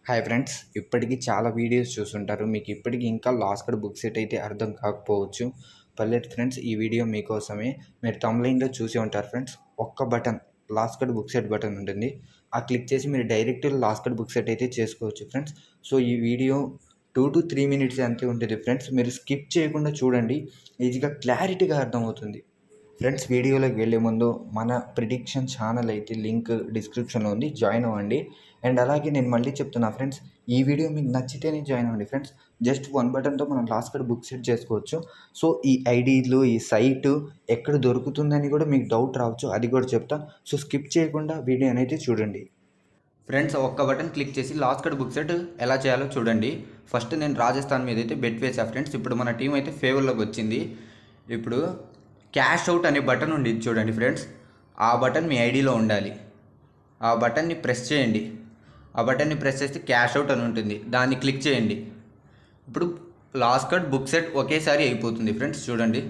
hi friends ఇప్పటికీ చాలా videos చూసుంటారు మీకు ఇప్పటికీ ఇంకా లాస్కడ్ బుక్ సెట్ అయితే అర్థం కాకపోవచ్చు పర్లేదు ఫ్రెండ్స్ ఈ వీడియో మీకోసమే మీరు తమ్లైన్లో చూసి ఉంటారు ఫ్రెండ్స్ ఒక్క button last card book set button ఉంటుంది ఆ క్లిక్ చేసి మీరు డైరెక్ట్ లాస్కడ్ బుక్ సెట్ అయితే చేసుకోవచ్చు ఫ్రెండ్స్ సో ఈ video two to three minutes అంతే ఉంటుంది ఫ్రెండ్స్ మీరు స్కిప్ చేయకుండా చూడండి ఈజీగా క్లారిటీగా అర్థమవుతుంది ఫ్రెండ్స్ వీడియోలోకి వెళ్ళే ముందు మన ప్రిడిక్షన్ ఛానల్ అయితే లింక్ డిస్క్రిప్షన్లో ఉంది జాయిన్ అవ్వండి అండ్ అలాగే నేను మళ్ళీ చెప్తున్నా ఫ్రెండ్స్ ఈ వీడియో మీకు నచ్చితేనే జాయిన్ అవ్వండి ఫ్రెండ్స్ జస్ట్ వన్ బటన్తో మనం లాస్ట్ కార్డ్ బుక్ సెట్ చేసుకోవచ్చు సో ఈ ఐడీలు ఈ సైట్ ఎక్కడ దొరుకుతుందని కూడా మీకు డౌట్ రావచ్చు అది కూడా చెప్తా సో స్కిప్ చేయకుండా వీడియో అనేది చూడండి ఫ్రెండ్స్ ఒక్క బటన్ క్లిక్ చేసి లాస్ట్ కార్డ్ బుక్ సెట్ ఎలా చేయాలో చూడండి ఫస్ట్ నేను రాజస్థాన్ మీద అయితే బెట్ వేసా ఫ్రెండ్స్ ఇప్పుడు మన టీం అయితే ఫేవర్లోకి వచ్చింది ఇప్పుడు క్యాష్ అవుట్ అనే బటన్ ఉంది చూడండి ఫ్రెండ్స్ ఆ బటన్ మీ ఐడిలో ఉండాలి ఆ బటన్ని ప్రెస్ చేయండి ఆ బటన్ని ప్రెస్ చేస్తే క్యాష్ అవుట్ అని ఉంటుంది దాన్ని క్లిక్ చేయండి ఇప్పుడు లాస్ట్ కార్డ్ బుక్ సెట్ ఒకేసారి అయిపోతుంది ఫ్రెండ్స్ చూడండి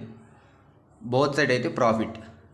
బోత్ సైడ్ అయితే ప్రాఫిట్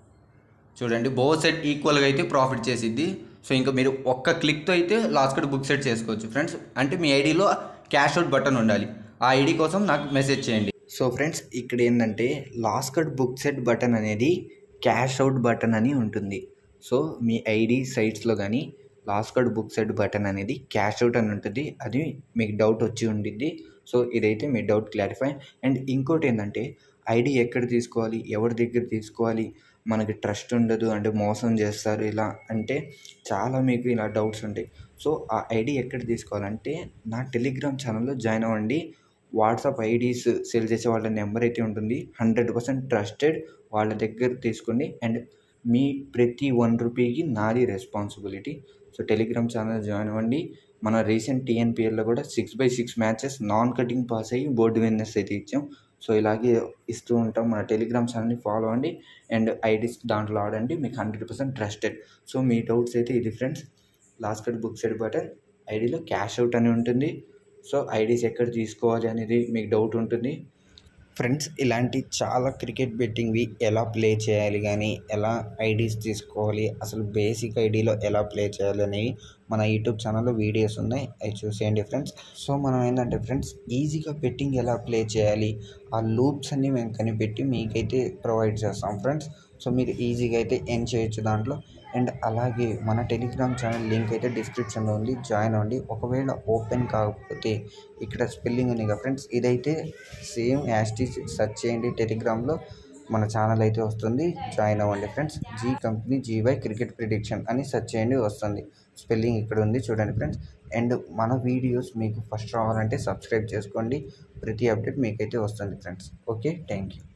చూడండి బోత్ సెట్ ఈక్వల్గా అయితే ప్రాఫిట్ చేసిద్ది సో ఇంకా మీరు ఒక్క క్లిక్తో అయితే లాస్ట్ కార్డ్ బుక్ సెట్ చేసుకోవచ్చు ఫ్రెండ్స్ అంటే మీ ఐడిలో క్యాష్ అవుట్ బటన్ ఉండాలి ఆ ఐడి కోసం నాకు మెసేజ్ చేయండి సో ఫ్రెండ్స్ ఇక్కడ ఏంటంటే last card book set button అనేది క్యాష్ అవుట్ బటన్ అని ఉంటుంది సో మీ ఐడి సైట్స్లో కానీ last card book set button అనేది క్యాష్ అవుట్ అని ఉంటుంది అది మీకు డౌట్ వచ్చి ఉండిద్ది సో ఇదైతే మీ డౌట్ క్లారిఫై అండ్ ఇంకోటి ఏంటంటే ఐడి ఎక్కడ తీసుకోవాలి ఎవరి దగ్గర తీసుకోవాలి మనకి ట్రస్ట్ ఉండదు అంటే మోసం చేస్తారు ఇలా అంటే చాలా మీకు ఇలా డౌట్స్ ఉంటాయి సో ఆ ఐడి ఎక్కడ తీసుకోవాలంటే నా టెలిగ్రామ్ ఛానల్లో జాయిన్ అవ్వండి వాట్సాప్ ఐడీస్ సెల్ చేసే వాళ్ళ నెంబర్ అయితే ఉంటుంది హండ్రెడ్ పర్సెంట్ ట్రస్టెడ్ వాళ్ళ దగ్గర తీసుకోండి అండ్ మీ ప్రతి వన్ రూపీకి నాది responsibility so Telegram channel join అవ్వండి మన రీసెంట్ టీఎన్పిఎల్లో కూడా six by six matches non cutting pass అయ్యి బోర్డు విన్నర్స్ అయితే ఇచ్చాం సో ఇలాగే ఇస్తూ ఉంటాం మన టెలిగ్రామ్ ఛానల్ని ఫాలో అవ్వండి అండ్ ఐడీస్ దాంట్లో ఆడండి మీకు హండ్రెడ్ పర్సెంట్ ట్రస్టెడ్ సో మీ డౌట్స్ అయితే ఇది friends last cut book set button ఐడీలో క్యాష్ అవుట్ అని ఉంటుంది సో ఐడీస్ ఎక్కడ తీసుకోవాలి అనేది మీకు డౌట్ ఉంటుంది ఫ్రెండ్స్ ఇలాంటి చాలా క్రికెట్ బెట్టింగ్వి ఎలా ప్లే చేయాలి కానీ ఎలా ఐడీస్ తీసుకోవాలి అసలు బేసిక్ ఐడీలో ఎలా ప్లే చేయాలి అనేవి మన యూట్యూబ్ ఛానల్లో వీడియోస్ ఉన్నాయి అవి చూసేయండి ఫ్రెండ్స్ సో మనం ఏంటంటే ఫ్రెండ్స్ ఈజీగా బెట్టింగ్ ఎలా ప్లే చేయాలి ఆ లూప్స్ అన్ని మేము కనిపెట్టి మీకైతే ప్రొవైడ్ చేస్తాం ఫ్రెండ్స్ సో మీరు ఈజీగా అయితే ఎన్ చేయొచ్చు దాంట్లో అండ్ అలాగే మన టెలిగ్రామ్ ఛానల్ లింక్ అయితే డిస్క్రిప్షన్లో ఉంది జాయిన్ అవ్వండి ఒకవేళ ఓపెన్ కాకపోతే ఇక్కడ స్పెల్లింగ్ ఉంది కదా ఫ్రెండ్స్ ఇదైతే సేమ్ యాస్టీ సెర్చ్ చేయండి టెలిగ్రామ్లో మన ఛానల్ అయితే వస్తుంది జాయిన్ అవ్వండి friends G company GY cricket prediction అని సెర్చ్ చేయండి వస్తుంది స్పెల్లింగ్ ఇక్కడ ఉంది చూడండి ఫ్రెండ్స్ అండ్ మన వీడియోస్ మీకు ఫస్ట్ రావాలంటే సబ్స్క్రైబ్ చేసుకోండి ప్రతి అప్డేట్ మీకైతే వస్తుంది ఫ్రెండ్స్ ఓకే థ్యాంక్ యూ